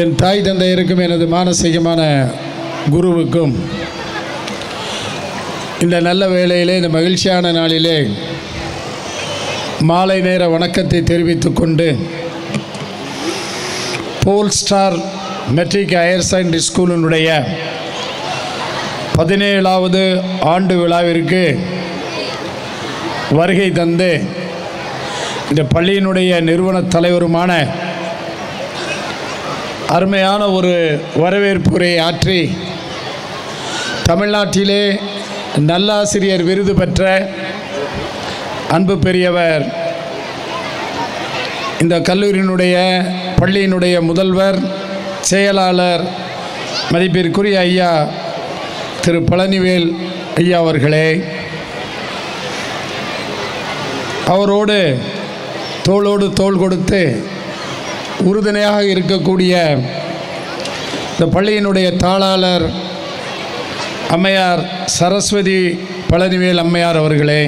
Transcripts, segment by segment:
என் தாய் தந்தையருக்கும் எனது மானசீகமான குருவுக்கும் இந்த நல்ல வேளையிலே இந்த மகிழ்ச்சியான நாளிலே மாலை நேர வணக்கத்தை தெரிவித்துக் கொண்டு Pole Star Matric Higher Secondary ஸ்கூலினுடைய பதினேழாவது ஆண்டு விழாவிற்கு வருகை தந்து இந்த பள்ளியினுடைய நிறுவனத் தலைவருமான அருமையான ஒரு வரவேற்புரை ஆற்றி தமிழ்நாட்டிலே நல்லாசிரியர் விருது பெற்ற அன்பு பெரியவர் இந்த கல்லூரியினுடைய பள்ளியினுடைய முதல்வர் செயலாளர் மதிப்பிற்குரிய ஐயா திரு பழனிவேல் ஐயா அவர்களே அவரோடு தோளோடு தோள் கொடுத்து உறுதுணையாக இருக்கக்கூடிய இந்த பள்ளியினுடைய தாளாளர் அம்மையார் சரஸ்வதி பழனிவேல் அம்மையார் அவர்களே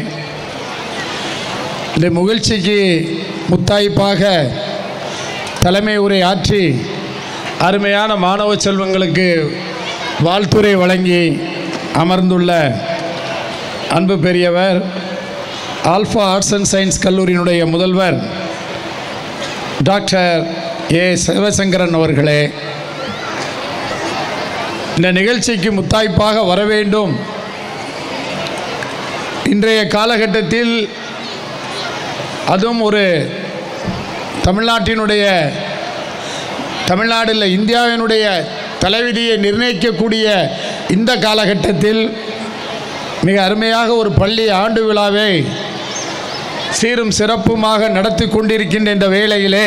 இந்த முகிழ்ச்சிக்கு முத்தாய்ப்பாக தலைமை உரை ஆற்றி அருமையான மாணவ செல்வங்களுக்கு வாழ்த்துரை வழங்கி அமர்ந்துள்ள அன்பு பெரியவர் ஆல்ஃபா ஆர்ட்ஸ் அண்ட் சயின்ஸ் கல்லூரியினுடைய முதல்வர் டாக்டர் ஏ சிவசங்கரன் அவர்களே இந்த நிகழ்ச்சிக்கு முத்தாய்ப்பாக வர வேண்டும் இன்றைய காலகட்டத்தில் அதுவும் ஒரு தமிழ்நாட்டினுடைய தமிழ்நாடில் இந்தியாவினுடைய தலைவிதியை நிர்ணயிக்கக்கூடிய இந்த காலகட்டத்தில் மிக அருமையாக ஒரு பள்ளி ஆண்டு விழாவை சீரும் சிறப்புமாக நடத்தி கொண்டிருக்கின்ற இந்த வேளையிலே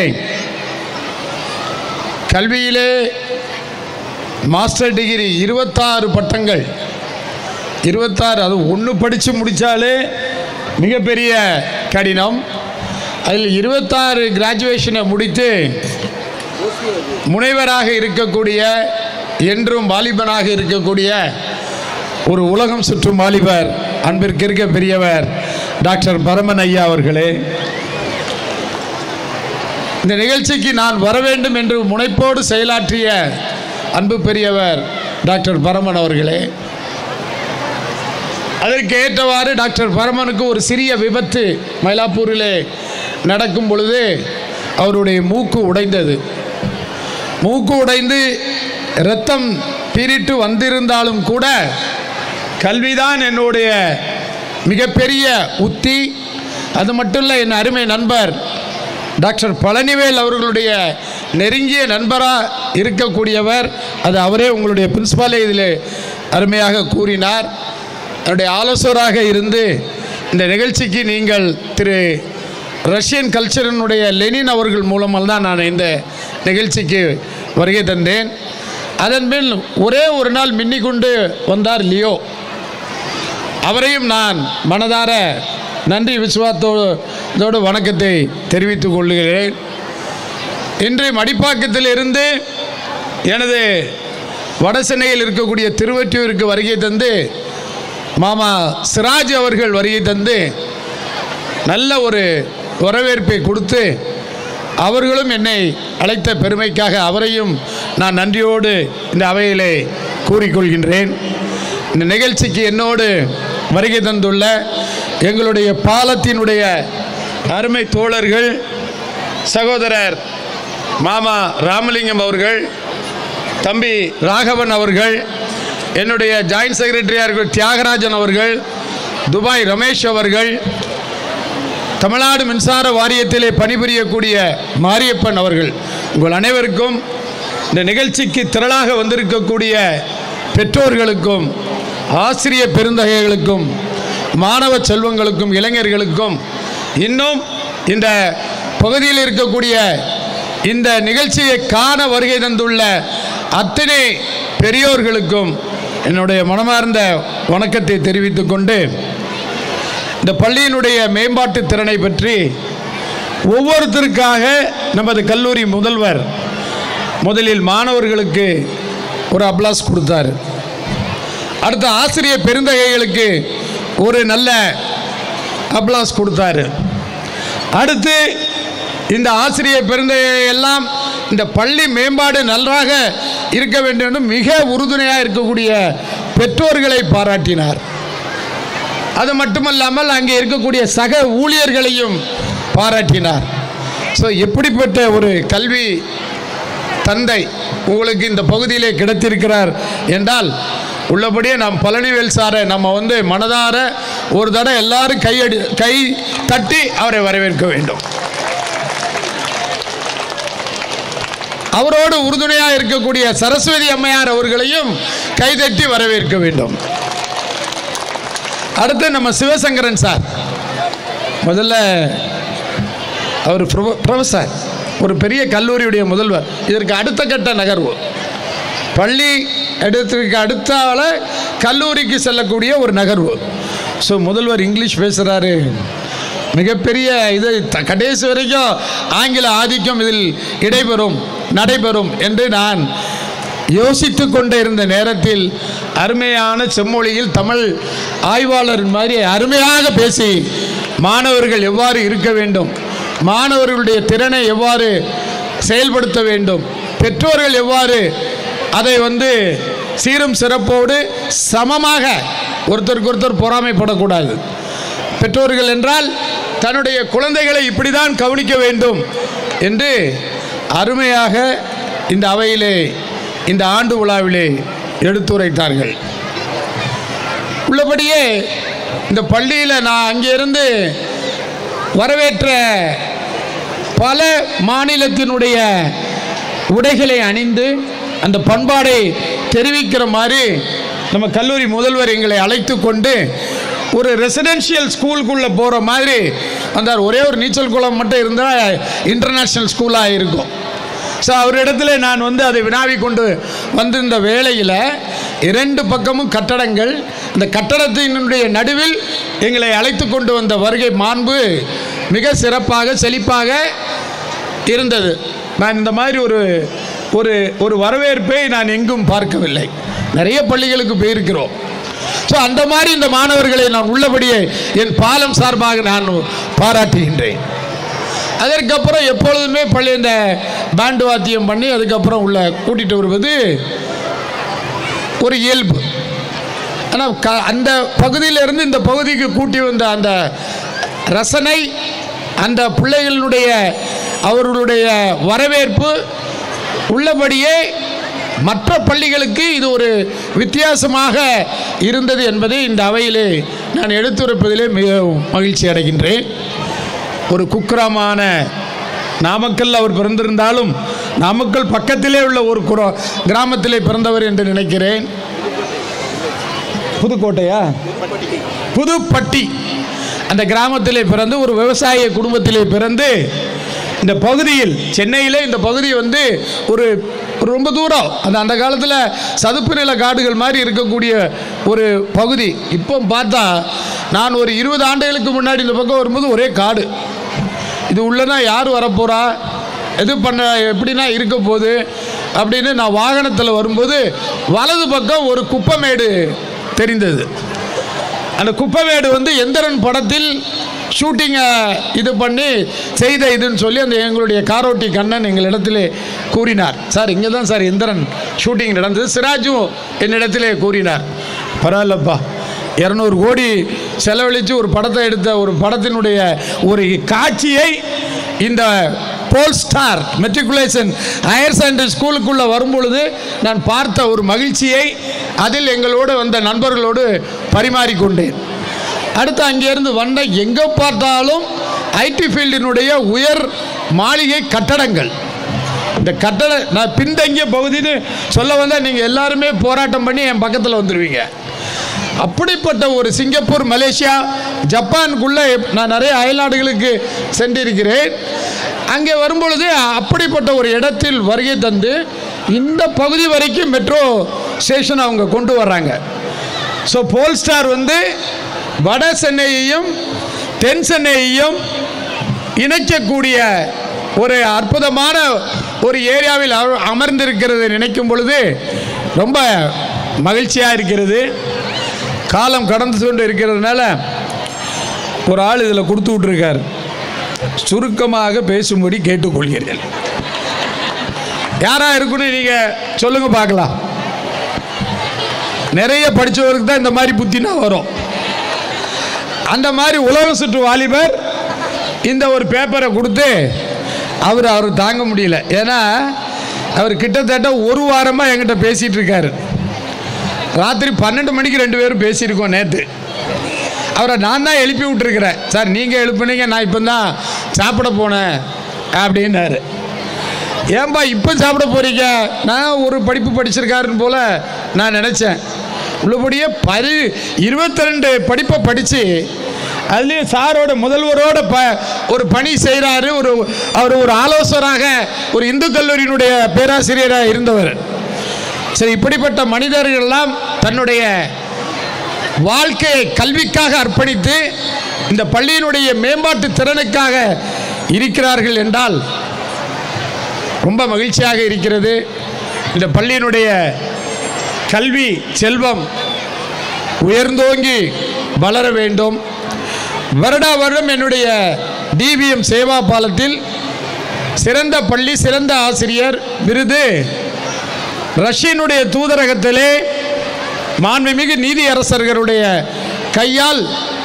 கல்வியிலே மாஸ்டர் டிகிரி இருபத்தாறு பட்டங்கள் இருபத்தாறு அது ஒன்று படித்து முடித்தாலே மிகப்பெரிய கடினம் அதில் இருபத்தாறு கிராஜுவேஷனை முடித்து முனைவராக இருக்கக்கூடிய என்றும் வாலிபனாக இருக்கக்கூடிய ஒரு உலகம் சுற்றும் வாலிபர் அன்பிற்கு இருக்க பெரியவர் டாக்டர் பரமன் ஐயா அவர்களே இந்த நிகழ்ச்சிக்கு நான் வர வேண்டும் என்று முனைப்போடு செயலாற்றிய அன்பு பெரியவர் டாக்டர் பரமன் அவர்களே அதற்கு ஏற்றவாறு டாக்டர் பரமனுக்கு ஒரு சிறிய விபத்து மயிலாப்பூரிலே நடக்கும் பொழுது அவருடைய மூக்கு உடைந்தது மூக்கு உடைந்து இரத்தம் பீரிட்டு வந்திருந்தாலும் கூட கல்விதான் என்னுடைய மிகப்பெரிய உத்தி அது மட்டும் இல்லை என் அருமை நண்பர் டாக்டர் பழனிவேல் அவர்களுடைய நெருங்கிய நண்பராக இருக்கக்கூடியவர் அது அவரே உங்களுடைய பிரின்சிபாலே இதில் அருமையாக கூறினார் என்னுடைய ஆலோசகராக இருந்து இந்த நிகழ்ச்சிக்கு நீங்கள் திரு ரஷ்யன் கல்ச்சரினுடைய லெனின் அவர்கள் மூலமாக தான் நான் இந்த நிகழ்ச்சிக்கு வருகை தந்தேன் அதன் பின் ஒரே ஒரு நாள் மின்னிக்கொண்டு வந்தார் லியோ அவரையும் நான் மனதார நன்றி விசுவாத்தோடு வணக்கத்தை தெரிவித்துக் கொள்கிறேன் இன்று மடிப்பாக்கத்தில் இருந்து எனது வடசென்னையில் இருக்கக்கூடிய திருவற்றியூருக்கு வருகை தந்து மாமா சிராஜ் அவர்கள் வருகை தந்து நல்ல ஒரு வரவேற்பை கொடுத்து அவர்களும் என்னை அழைத்த பெருமைக்காக அவரையும் நான் நன்றியோடு இந்த அவையிலே கூறிக்கொள்கின்றேன் இந்த நிகழ்ச்சிக்கு என்னோடு வருகை தந்துள்ள எங்களுடைய பாலத்தினுடைய அருமை தோழர்கள் சகோதரர் மாமா ராமலிங்கம் அவர்கள் தம்பி ராகவன் அவர்கள் என்னுடைய ஜாயின்ட் செக்ரட்டரியாக இருக்கிற தியாகராஜன் அவர்கள் துபாய் ரமேஷ் அவர்கள் தமிழ்நாடு மின்சார வாரியத்திலே பணிபுரியக்கூடிய மாரியப்பன் அவர்கள் உங்கள் அனைவருக்கும் இந்த நிகழ்ச்சிக்கு திரளாக வந்திருக்கக்கூடிய பெற்றோர்களுக்கும் ஆசிரிய பெருந்தகைகளுக்கும் மாணவ செல்வங்களுக்கும் இளைஞர்களுக்கும் இன்னும் இந்த பகுதியில் இருக்கக்கூடிய இந்த நிகழ்ச்சியை காண வருகை தந்துள்ள அத்தனை பெரியோர்களுக்கும் என்னுடைய மனமார்ந்த வணக்கத்தை தெரிவித்துக் கொண்டு இந்த பள்ளியினுடைய மேம்பாட்டு திறனை பற்றி ஒவ்வொருத்தருக்காக நமது கல்லூரி முதல்வர் முதலில் மாணவர்களுக்கு ஒரு அப்ளாஸ் கொடுத்தார் அடுத்த ஆசிரியர் பெருந்தகைகளுக்கு ஒரு நல்ல அப்ளாஸ் கொடுத்தாரு அடுத்து இந்த ஆசிரியர் பெருந்தகை எல்லாம் இந்த பள்ளி மேம்பாடு நன்றாக இருக்க வேண்டும் என்று மிக உறுதுணையாக இருக்கக்கூடிய பெற்றோர்களை பாராட்டினார் அது மட்டுமல்லாமல் அங்கே இருக்கக்கூடிய சக ஊழியர்களையும் பாராட்டினார் ஸோ எப்படிப்பட்ட ஒரு கல்வி தந்தை உங்களுக்கு இந்த பகுதியிலே கிடைத்திருக்கிறார் என்றால் உள்ளபடியே நாம் பழனிவேல் சாரை நம்ம வந்து மனதார ஒரு தடவை எல்லாரும் கையடி கை தட்டி அவரை வரவேற்க வேண்டும் அவரோடு உறுதுணையாக இருக்கக்கூடிய சரஸ்வதி அம்மையார் அவர்களையும் கைதட்டி வரவேற்க வேண்டும் அடுத்து நம்ம சிவசங்கரன் சார் முதல்ல அவர் ப்ரொ- ப்ரொஃபஸர் ஒரு பெரிய கல்லூரியுடைய முதல்வர் இதற்கு அடுத்த கட்ட நகர்வு பள்ளி இடத்திற்கு அடுத்தால கல்லூரிக்கு செல்லக்கூடிய ஒரு நகர்வு ஸோ முதல்வர் இங்கிலீஷ் பேசுகிறாரு மிகப்பெரிய இது த- கடைசி வரைக்கும் ஆங்கில ஆதிக்கம் இதில் இடைபெறும் நடைபெறும் என்று நான் யோசித்து கொண்டே இருந்த நேரத்தில் அருமையான செம்மொழியில் தமிழ் ஆய்வாளர் மாதிரி அருமையாக பேசி மாணவர்கள் எவ்வாறு இருக்க வேண்டும் மாணவர்களுடைய திறனை எவ்வாறு செயல்படுத்த வேண்டும் பெற்றோர்கள் எவ்வாறு அதை வந்து சீரும் சிறப்போடு சமமாக ஒருத்தருக்கு ஒருத்தர் பொறாமைப்படக்கூடாது பெற்றோர்கள் என்றால் தன்னுடைய குழந்தைகளை இப்படிதான் கவனிக்க வேண்டும் என்று அருமையாக இந்த அவையிலே இந்த ஆண்டு விழாவிலே எடுத்துரைத்தார்கள் உள்ளபடியே இந்த பள்ளியில் நான் அங்கிருந்து வரவேற்ற பல மாநிலத்தினுடைய உடைகளை அணிந்து அந்த பண்பாடை தெரிவிக்கிற மாதிரி நம்ம கல்லூரி முதல்வர் எங்களை அழைத்து கொண்டு ஒரு ரெசிடென்ஷியல் ஸ்கூலுக்குள்ளே போகிற மாதிரி வந்தார் ஒரே ஒரு நீச்சல் குளம் மட்டும் இருந்தால் இன்டர்நேஷ்னல் ஸ்கூலாக இருக்கும் ஸோ அவரிடத்துல நான் வந்து அதை வினாவி கொண்டு வந்திருந்த வேளையில் இரண்டு பக்கமும் கட்டடங்கள் இந்த கட்டடத்தினுடைய நடுவில் எங்களை அழைத்து கொண்டு வந்த வருகை மாண்பு மிக சிறப்பாக செழிப்பாக இருந்தது நான் இந்த மாதிரி ஒரு ஒரு ஒரு வரவேற்பை நான் எங்கும் பார்க்கவில்லை நிறைய பள்ளிகளுக்கு போயிருக்கிறோம் ஸோ அந்த மாதிரி இந்த மாணவர்களை நான் உள்ளபடியே என் பாலம் சார்பாக நான் பாராட்டுகின்றேன் அதற்கப்புறம் எப்பொழுதுமே பள்ளி இந்த பேண்டு வாத்தியம் பண்ணி அதுக்கப்புறம் உள்ள கூட்டிகிட்டு வருவது ஒரு இயல்பு ஆனால் க அந்த பகுதியிலிருந்து இந்த பகுதிக்கு கூட்டி வந்த அந்த ரசனை அந்த பிள்ளைகளுடைய அவர்களுடைய வரவேற்பு உள்ளபடியே மற்ற பள்ளிகளுக்கு இது ஒரு வித்தியாசமாக இருந்தது என்பதை இந்த அவையிலே நான் எடுத்துரைப்பதிலே மிகவும் மகிழ்ச்சி அடைகின்றேன் ஒரு குக்கிராமான நாமக்கல் அவர் பிறந்திருந்தாலும் நாமக்கல் பக்கத்திலே உள்ள ஒரு குரோ கிராமத்திலே பிறந்தவர் என்று நினைக்கிறேன் புதுக்கோட்டையா புதுப்பட்டி அந்த கிராமத்திலே பிறந்து ஒரு விவசாய குடும்பத்திலே பிறந்து இந்த பகுதியில் சென்னையிலே இந்த பகுதி வந்து ஒரு ஒரு ரொம்ப தூரம் அந்த அந்த காலத்தில் சதுப்பு நில காடுகள் மாதிரி இருக்கக்கூடிய ஒரு பகுதி இப்போ பார்த்தா நான் ஒரு இருபது ஆண்டுகளுக்கு முன்னாடி இந்த பக்கம் வரும்போது ஒரே காடு இது உள்ளனா யார் வரப்போகிறா எது பண்ண எப்படின்னா இருக்க போகுது அப்படின்னு நான் வாகனத்தில் வரும்போது வலது பக்கம் ஒரு குப்பமேடு தெரிந்தது அந்த குப்பமேடு வந்து எந்திரன் படத்தில் ஷூட்டிங்கை இது பண்ணி செய்த இதுன்னு சொல்லி அந்த எங்களுடைய காரோட்டி கண்ணன் எங்களிடத்திலே கூறினார் சார் இங்கே தான் சார் எந்திரன் ஷூட்டிங் நடந்தது சிராஜும் என்னிடத்திலே கூறினார் பரவாயில்லப்பா இரநூறு கோடி செலவழித்து ஒரு படத்தை எடுத்த ஒரு படத்தினுடைய ஒரு காட்சியை இந்த Pole Star Matriculation Higher Secondary ஸ்கூலுக்குள்ளே வரும்பொழுது நான் பார்த்த ஒரு மகிழ்ச்சியை அதில் எங்களோடு வந்த நண்பர்களோடு பரிமாறிக்கொண்டேன் அடுத்து அங்கேருந்து வந்த எங்கே பார்த்தாலும் ஐடி ஃபீல்டினுடைய உயர் மாளிகை கட்டடங்கள் இந்த கட்டட நான் பின்தங்கிய பகுதின்னு சொல்ல வந்தால் நீங்கள் எல்லாருமே போராட்டம் பண்ணி என் பக்கத்தில் வந்துடுவீங்க அப்படிப்பட்ட ஒரு சிங்கப்பூர் மலேசியா ஜப்பானுக்குள்ளே நான் நிறைய அயல்நாடுகளுக்கு சென்றிருக்கிறேன் அங்கே வரும்பொழுது அப்படிப்பட்ட ஒரு இடத்தில் வருகை தந்து இந்த பகுதி வரைக்கும் மெட்ரோ ஸ்டேஷன் அவங்க கொண்டு வர்றாங்க ஸோ போல்ஸ்டார் வந்து வட சென்னையையும் தென் சென்னையையும் இணைக்கக்கூடிய ஒரு அற்புதமான ஒரு ஏரியாவில் அம- அமர்ந்திருக்கிறது நினைக்கும் பொழுது ரொம்ப மகிழ்ச்சியாக இருக்கிறது காலம் கடந்து கொண்டு இருக்கிறதுனால ஒரு ஆள் இதில் கொடுத்து விட்ருக்கார் சுருக்கமாக பேசும்படி கேட்டுக்கொள்கிறேன் யாரா இருக்குன்னு நீங்க சொல்லுங்க பார்க்கலாம் நிறைய படிச்சவருக்கு தான் இந்த மாதிரி புத்தினா வரும் அந்த மாதிரி உலகம் சுற்று வாலிபர் இந்த ஒரு பேப்பரை கொடுத்து அவர் அவர் தாங்க முடியல ஏன்னா அவர் கிட்டத்தட்ட ஒரு வாரமாக என்கிட்ட பேசிகிட்டு இருக்காரு ராத்திரி பன்னெண்டு மணிக்கு ரெண்டு பேரும் பேசியிருக்கோம் நேற்று அவரை நான் தான் எழுப்பி விட்டுருக்கிறேன் சார் நீங்கள் எழுப்புனீங்க நான் இப்போ தான் சாப்பிட போனேன் அப்படின்னாரு ஏன்பா இப்போ சாப்பிட போறீங்க நான் ஒரு படிப்பு படிச்சிருக்காருன்னு போல நான் நினச்சேன் உள்ளபடியே பரி இருபத்தி ரெண்டு படிப்பை படித்து அதுலேயும் சாரோட முதல்வரோட ப ஒரு பணி செய்கிறாரு ஒரு அவர் ஒரு ஆலோசகராக ஒரு இந்து கல்லூரியினுடைய பேராசிரியராக இருந்தவர் சரி இப்படிப்பட்ட மனிதர்கள்லாம் தன்னுடைய வாழ்க்கையை கல்விக்காக அர்ப்பணித்து இந்த பள்ளியினுடைய மேம்பாட்டு திறனுக்காக இருக்கிறார்கள் என்றால் ரொம்ப மகிழ்ச்சியாக இருக்கிறது இந்த பள்ளியினுடைய கல்வி செல்வம் உயர்ந்தோங்கி வளர வேண்டும் வருடா வருடம் என்னுடைய டிவிஎம் சேவா பாலத்தில் சிறந்த பள்ளி சிறந்த ஆசிரியர் விருது ரஷ்யனுடைய தூதரகத்திலே மாண்புமிகு நீதியரசர்களுடைய கையால்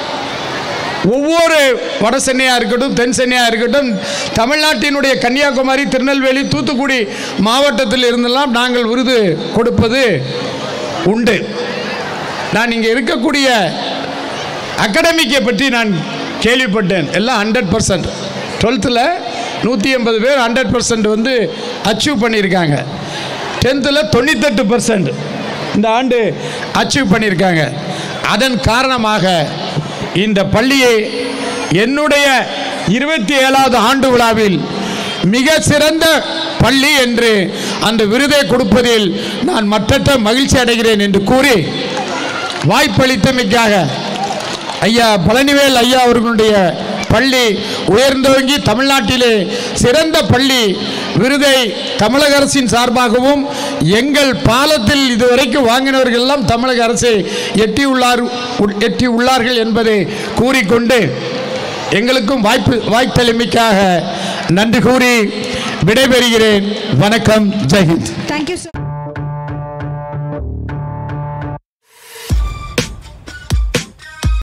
ஒவ்வொரு வட சென்னையாக இருக்கட்டும் தென் சென்னையாக இருக்கட்டும் தமிழ்நாட்டினுடைய கன்னியாகுமரி திருநெல்வேலி தூத்துக்குடி மாவட்டத்தில் இருந்தெல்லாம் நாங்கள் விருது கொடுப்பது உண்டு நான் இங்கே இருக்கக்கூடிய அகாடமிக்கை பற்றி நான் கேள்விப்பட்டேன் எல்லாம் ஹண்ட்ரட் பர்சன்ட் டுவெல்த்தில் நூற்றி எண்பது பேர் ஹண்ட்ரட் பர்சன்ட் வந்து அச்சீவ் பண்ணியிருக்காங்க டென்த்தில் தொண்ணூத்தெட்டு பர்சன்ட் இந்த ஆண்டு அச்சீவ் பண்ணியிருக்காங்க அதன் காரணமாக இந்த பள்ளியை என்னுடைய இருபத்தி ஏழாவது ஆண்டு விழாவில் மிக சிறந்த பள்ளி என்று அந்த விருதை கொடுப்பதில் நான் மற்றற்ற மகிழ்ச்சி அடைகிறேன் என்று கூறி வாய்ப்பளித்தமைக்காக ஐயா பழனிவேல் ஐயா அவர்களுடைய பள்ளி உயர்ந்தோங்கி தமிழ்நாட்டிலே சிறந்த பள்ளி விருதை தமிழக அரசின் சார்பாகவும் எங்கள் பாலத்தில் இதுவரைக்கும் வாங்கினவர்கள் எல்லாம் தமிழக அரசை எட்டியுள்ளார் எட்டி உள்ளார்கள் என்பதை கூறிக்கொண்டு எங்களுக்கும் வாய்ப்பு வாய்த்தளிமைக்காக நன்றி கூறி விடைபெறுகிறேன் வணக்கம் ஜெயஹிந்த் Thank you so